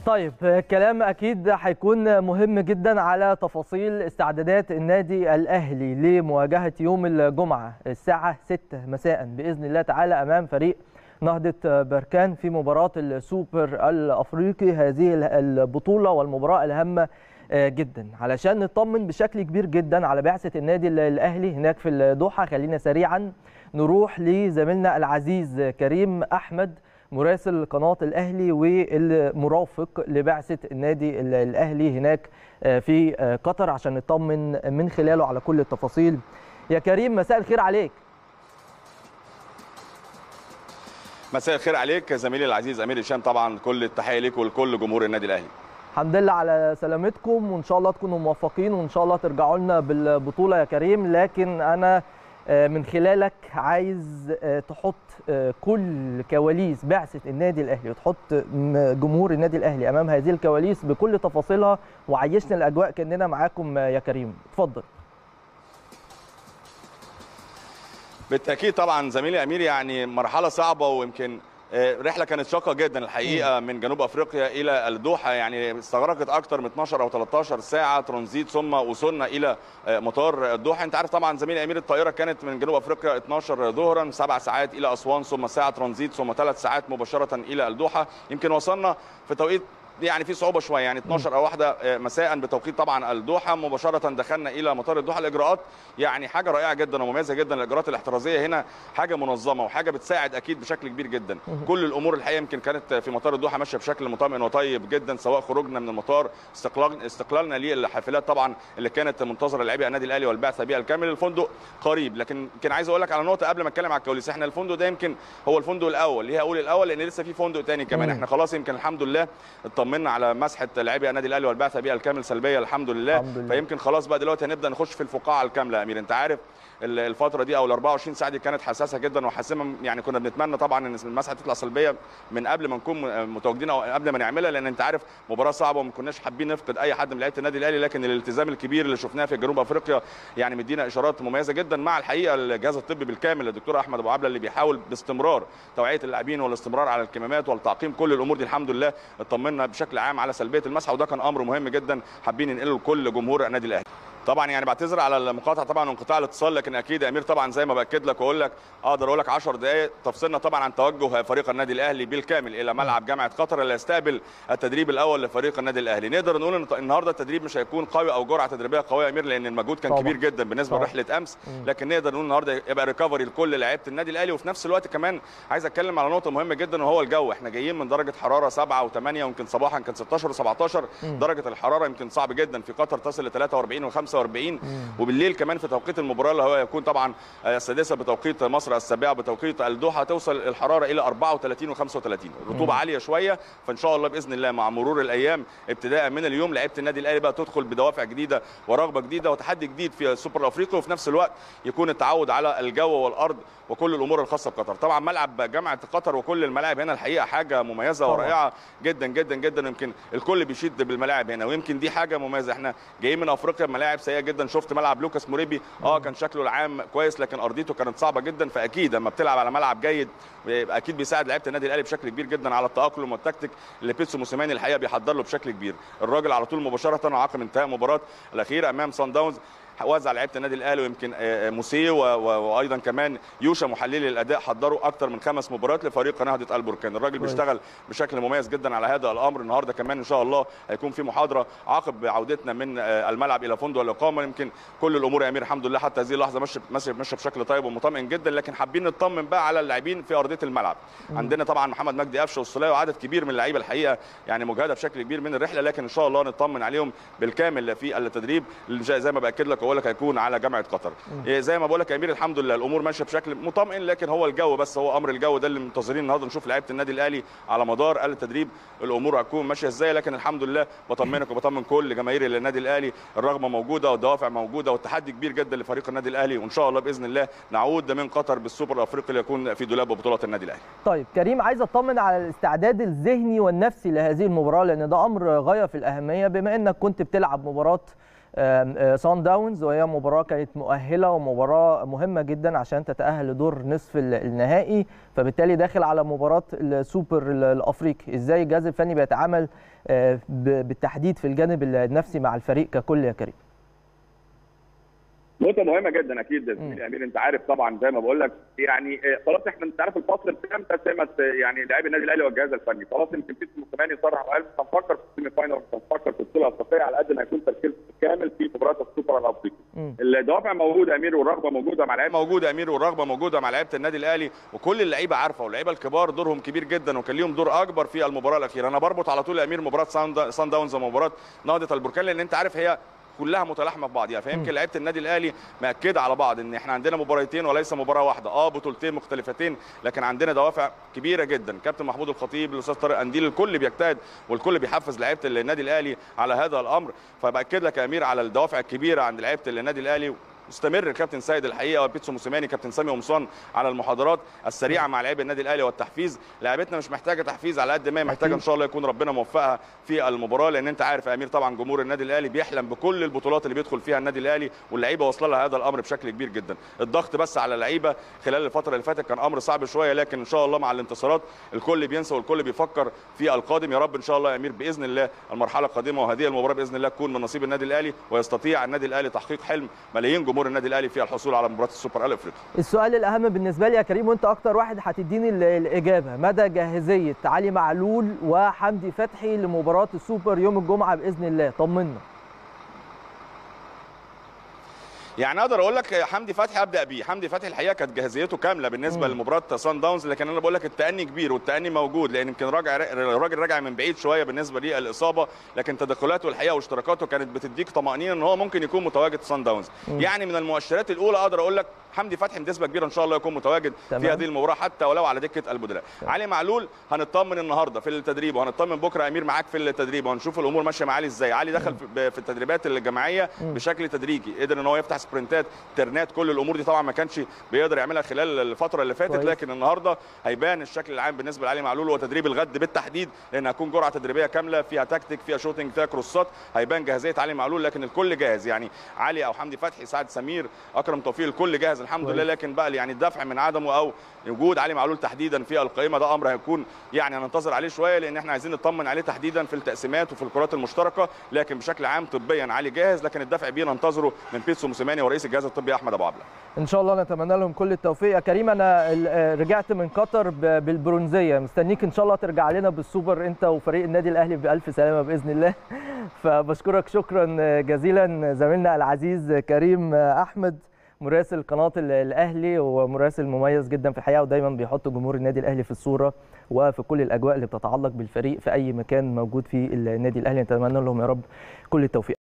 طيب كلام اكيد هيكون مهم جدا على تفاصيل استعدادات النادي الاهلي لمواجهه يوم الجمعه الساعه 6 مساء باذن الله تعالى امام فريق نهضه بركان في مباراه السوبر الافريقي هذه البطوله والمباراه الهامه جدا علشان نطمن بشكل كبير جدا على بعثه النادي الاهلي هناك في الدوحه خلينا سريعا نروح لزميلنا العزيز كريم احمد مراسل قناه الاهلي والمرافق لبعثه النادي الاهلي هناك في قطر عشان نطمن من خلاله على كل التفاصيل يا كريم مساء الخير عليك مساء الخير عليك زميلي العزيز امير هشام طبعا كل التحيه ليك ولكل جمهور النادي الاهلي الحمد لله على سلامتكم وان شاء الله تكونوا موفقين وان شاء الله ترجعوا لنا بالبطوله يا كريم لكن انا من خلالك عايز تحط كل كواليس بعثه النادي الاهلي وتحط جمهور النادي الاهلي امام هذه الكواليس بكل تفاصيلها وعيشنا الاجواء كاننا معاكم يا كريم اتفضل بالتاكيد طبعا زميلي امير يعني مرحله صعبه ويمكن رحله كانت شاقه جدا الحقيقه من جنوب افريقيا الى الدوحه يعني استغرقت اكثر من 12 او 13 ساعه ترانزيت ثم وصلنا الى مطار الدوحه انت عارف طبعا زميلي امير الطائره كانت من جنوب افريقيا 12 ظهرا سبع ساعات الى اسوان ثم ساعه ترانزيت ثم ثلاث ساعات مباشره الى الدوحه يمكن وصلنا في توقيت يعني في صعوبه شويه يعني 12 او واحده مساء بتوقيت طبعا الدوحه مباشره دخلنا الى مطار الدوحه الاجراءات يعني حاجه رائعه جدا ومميزه جدا الاجراءات الاحترازيه هنا حاجه منظمه وحاجه بتساعد اكيد بشكل كبير جدا كل الامور الحقيقه يمكن كانت في مطار الدوحه ماشيه بشكل مطمئن وطيب جدا سواء خروجنا من المطار استقلال استقلالنا للحافلات طبعا اللي كانت منتظره لاعبي النادي الاهلي والبعثه بها الكامل الفندق قريب لكن يمكن عايز اقول لك على نقطه قبل ما اتكلم على الكواليس احنا الفندق ده يمكن هو الفندق الاول ليه اقول الاول لان لسه في فندق ثاني كمان احنا خلاص يمكن الحمد لله اطمنا على مسحه لاعبي النادي الاهلي والبعثه بها الكامل سلبيه الحمد لله. الحمد لله فيمكن خلاص بقى دلوقتي هنبدا نخش في الفقاعه الكامله يا امير انت عارف الفتره دي او ال 24 ساعه دي كانت حساسه جدا وحاسمه يعني كنا بنتمنى طبعا ان المسحه تطلع سلبيه من قبل ما نكون متواجدين او قبل ما نعملها لان انت عارف مباراه صعبه وما كناش حابين نفقد اي حد من لعيبه النادي الاهلي لكن الالتزام الكبير اللي شفناه في جنوب افريقيا يعني مدينا اشارات مميزه جدا مع الحقيقه الجهاز الطبي بالكامل الدكتور احمد ابو عبله اللي بيحاول باستمرار توعيه اللاعبين والاستمرار على الكمامات والتعقيم كل الامور دي الحمد لله اطمنا بشكل عام على سلبيه المسحه وده كان امر مهم جدا حابين ننقله لكل جمهور النادي الاهلي طبعا يعني بعتذر على المقاطعه طبعا وانقطاع الاتصال لكن اكيد يا امير طبعا زي ما باكد لك واقول لك اقدر اقول لك 10 دقائق تفصلنا طبعا عن توجه فريق النادي الاهلي بالكامل الى ملعب جامعه قطر اللي يستقبل التدريب الاول لفريق النادي الاهلي نقدر نقول ان النهارده التدريب مش هيكون قوي او جرعه تدريبيه قويه يا امير لان المجهود كان طبعا. كبير جدا بالنسبه طبعا. لرحله امس لكن نقدر نقول النهارده يبقى ريكفري لكل لعيبه النادي الاهلي وفي نفس الوقت كمان عايز اتكلم على نقطه مهمه جدا وهو الجو احنا جايين من درجه حراره 7 و8 ويمكن صباحا كان 16 و17 درجه الحراره يمكن صعب جدا في قطر تصل ل 43 و45 وبالليل كمان في توقيت المباراه اللي هو يكون طبعا السادسه بتوقيت مصر السابعه بتوقيت الدوحه توصل الحراره الى 34 و35 الرطوبه عاليه شويه فان شاء الله باذن الله مع مرور الايام ابتداء من اليوم لعيبه النادي الاهلي بقى تدخل بدوافع جديده ورغبه جديده وتحدي جديد في السوبر الافريقي وفي نفس الوقت يكون التعود على الجو والارض وكل الامور الخاصه بقطر طبعا ملعب جامعه قطر وكل الملاعب هنا الحقيقه حاجه مميزه طبعا. ورائعه جدا جدا جدا ويمكن الكل بيشيد بالملاعب هنا ويمكن دي حاجه مميزه احنا جايين من افريقيا ملاعب سيئه جدا شفت ملعب لوكاس موريبي اه كان شكله العام كويس لكن ارضيته كانت صعبه جدا فاكيد لما بتلعب على ملعب جيد اكيد بيساعد لعيبه النادي الاهلي بشكل كبير جدا على التاقلم والتكتيك اللي بيتسو موسيماني الحقيقه بيحضر له بشكل كبير الراجل على طول مباشره عقب انتهاء المباراه الاخيره امام سان داونز وزع لعيبه النادي الاهلي ويمكن موسيه وايضا كمان يوشا محللي الاداء حضروا اكثر من خمس مباريات لفريق نهضه البركان الراجل بيشتغل بشكل مميز جدا على هذا الامر النهارده كمان ان شاء الله هيكون في محاضره عقب عودتنا من الملعب الى فندق الاقامه يمكن كل الامور يا امير الحمد لله حتى هذه اللحظه ماشيه ماشيه ماشيه بشكل طيب ومطمئن جدا لكن حابين نطمن بقى على اللاعبين في ارضيه الملعب عندنا طبعا محمد مجدي قفشه والصلايه وعدد كبير من اللعيبه الحقيقه يعني مجهده بشكل كبير من الرحله لكن ان شاء الله نطمن عليهم بالكامل في التدريب زي ما باكد لك واقول لك هيكون على جامعه قطر إيه زي ما بقول لك يا امير الحمد لله الامور ماشيه بشكل مطمئن لكن هو الجو بس هو امر الجو ده اللي منتظرين النهارده نشوف لعيبه النادي الاهلي على مدار التدريب الامور هتكون ماشيه ازاي لكن الحمد لله بطمنك وبطمن كل جماهير النادي الاهلي الرغبه موجوده والدوافع موجوده والتحدي كبير جدا لفريق النادي الاهلي وان شاء الله باذن الله نعود من قطر بالسوبر الافريقي ليكون في دولاب بطولات النادي الاهلي. طيب كريم عايز اطمن على الاستعداد الذهني والنفسي لهذه المباراه لان ده امر غايه في الاهميه بما انك كنت بتلعب مباراه سان داونز وهي مباراه كانت مؤهله ومباراه مهمه جدا عشان تتاهل لدور نصف النهائي فبالتالي داخل على مباراه السوبر الافريقي ازاي الجهاز الفني بيتعامل بالتحديد في الجانب النفسي مع الفريق ككل يا كريم نقطة مهمة جدا أكيد زميلي أمير أنت عارف طبعا زي ما بقول لك يعني خلاص إحنا أنت عارف الفصل بتاعنا تسمت يعني لاعبي النادي الأهلي والجهاز الفني خلاص يمكن بيتسو موسيماني صرح وقال مش هنفكر في السيمي فاينل مش هنفكر في البطولة الأفريقية على قد ما يكون تركيز كامل في مباراة السوبر الأفريقي. الدوافع موجودة أمير والرغبة موجودة مع لعيبة موجودة أمير والرغبة موجودة مع لعيبة النادي الأهلي وكل اللعيبة عارفة واللعيبة الكبار دورهم كبير جدا وكان ليهم دور أكبر في المباراة الأخيرة أنا بربط على طول يا أمير مباراة سان داونز ومباراة نهضة البركان لأن أنت عارف هي كلها متلاحمه في بعضيها فيمكن لعيبه النادي الاهلي مأكده على بعض ان احنا عندنا مباراتين وليس مباراه واحده اه بطولتين مختلفتين لكن عندنا دوافع كبيره جدا كابتن محمود الخطيب الاستاذ طارق انديل الكل بيجتهد والكل بيحفز لعيبه النادي الاهلي على هذا الامر فباكد لك يا امير على الدوافع الكبيره عند لعيبه النادي الاهلي مستمر الكابتن سيد الحقيقه وبيتسو موسيماني كابتن سامي قمصان على المحاضرات السريعه مع لاعبي النادي الاهلي والتحفيز لاعبتنا مش محتاجه تحفيز على قد ما هي محتاجه ان شاء الله يكون ربنا موفقها في المباراه لان انت عارف يا امير طبعا جمهور النادي الاهلي بيحلم بكل البطولات اللي بيدخل فيها النادي الاهلي واللعيبه واصله لها هذا الامر بشكل كبير جدا الضغط بس على اللعيبه خلال الفتره اللي فاتت كان امر صعب شويه لكن ان شاء الله مع الانتصارات الكل بينسى والكل بيفكر في القادم يا رب ان شاء الله يا امير باذن الله المرحله القادمه وهذه المباراه باذن الله تكون من نصيب النادي الاهلي ويستطيع النادي الاهلي تحقيق حلم ملايين جمهور النادي الاهلي في الحصول على مباراه السوبر الافريقي. السؤال الاهم بالنسبه لي يا كريم وانت اكتر واحد هتديني الاجابه مدى جاهزيه علي معلول وحمدي فتحي لمباراه السوبر يوم الجمعه باذن الله طمنا. يعني اقدر اقول لك حمدي فتحي ابدا بيه حمدي فتحي الحقيقه كانت جاهزيته كامله بالنسبه مم. لمباراه سان داونز لكن انا بقول لك التاني كبير والتاني موجود لان يمكن راجع الراجل راجع من بعيد شويه بالنسبه للاصابه لكن تدخلاته الحقيقه واشتراكاته كانت بتديك طمانينه ان هو ممكن يكون متواجد سان داونز مم. يعني من المؤشرات الاولى اقدر اقول لك حمدي فتحي بنسبه كبيره ان شاء الله يكون متواجد تمام. في هذه المباراه حتى ولو على دكه البدلاء علي معلول هنطمن النهارده في التدريب وهنطمن بكره امير معاك في التدريب وهنشوف الامور ماشيه معاه ازاي علي دخل في التدريبات الجماعيه بشكل تدريجي قدر ان هو يفتح سبرنتات ترنات كل الامور دي طبعا ما كانش بيقدر يعملها خلال الفتره اللي فاتت لكن النهارده هيبان الشكل العام بالنسبه لعلي معلول وتدريب الغد بالتحديد لان هتكون جرعه تدريبيه كامله فيها تكتيك فيها شوتنج فيها كروسات هيبان جاهزيه علي معلول لكن الكل جاهز يعني علي او حمدي فتحي سعد سمير اكرم توفيق الكل جاهز الحمد لله لكن بقى يعني الدفع من عدمه او وجود علي معلول تحديدا في القائمه ده امر هيكون يعني هننتظر عليه شويه لان احنا عايزين نطمن عليه تحديدا في التقسيمات وفي الكرات المشتركه لكن بشكل عام طبيا علي جاهز لكن الدفع بيه ننتظره من بيتسو موسيماني ورئيس الجهاز الطبي احمد ابو عبله ان شاء الله نتمنى لهم كل التوفيق يا كريم انا رجعت من قطر بالبرونزيه مستنيك ان شاء الله ترجع لنا بالسوبر انت وفريق النادي الاهلي بالف سلامه باذن الله فبشكرك شكرا جزيلا زميلنا العزيز كريم احمد مراسل قناه الاهلي ومراسل مميز جدا في الحقيقه ودايما بيحط جمهور النادي الاهلي في الصوره وفي كل الاجواء اللي بتتعلق بالفريق في اي مكان موجود في النادي الاهلي نتمنى لهم يا رب كل التوفيق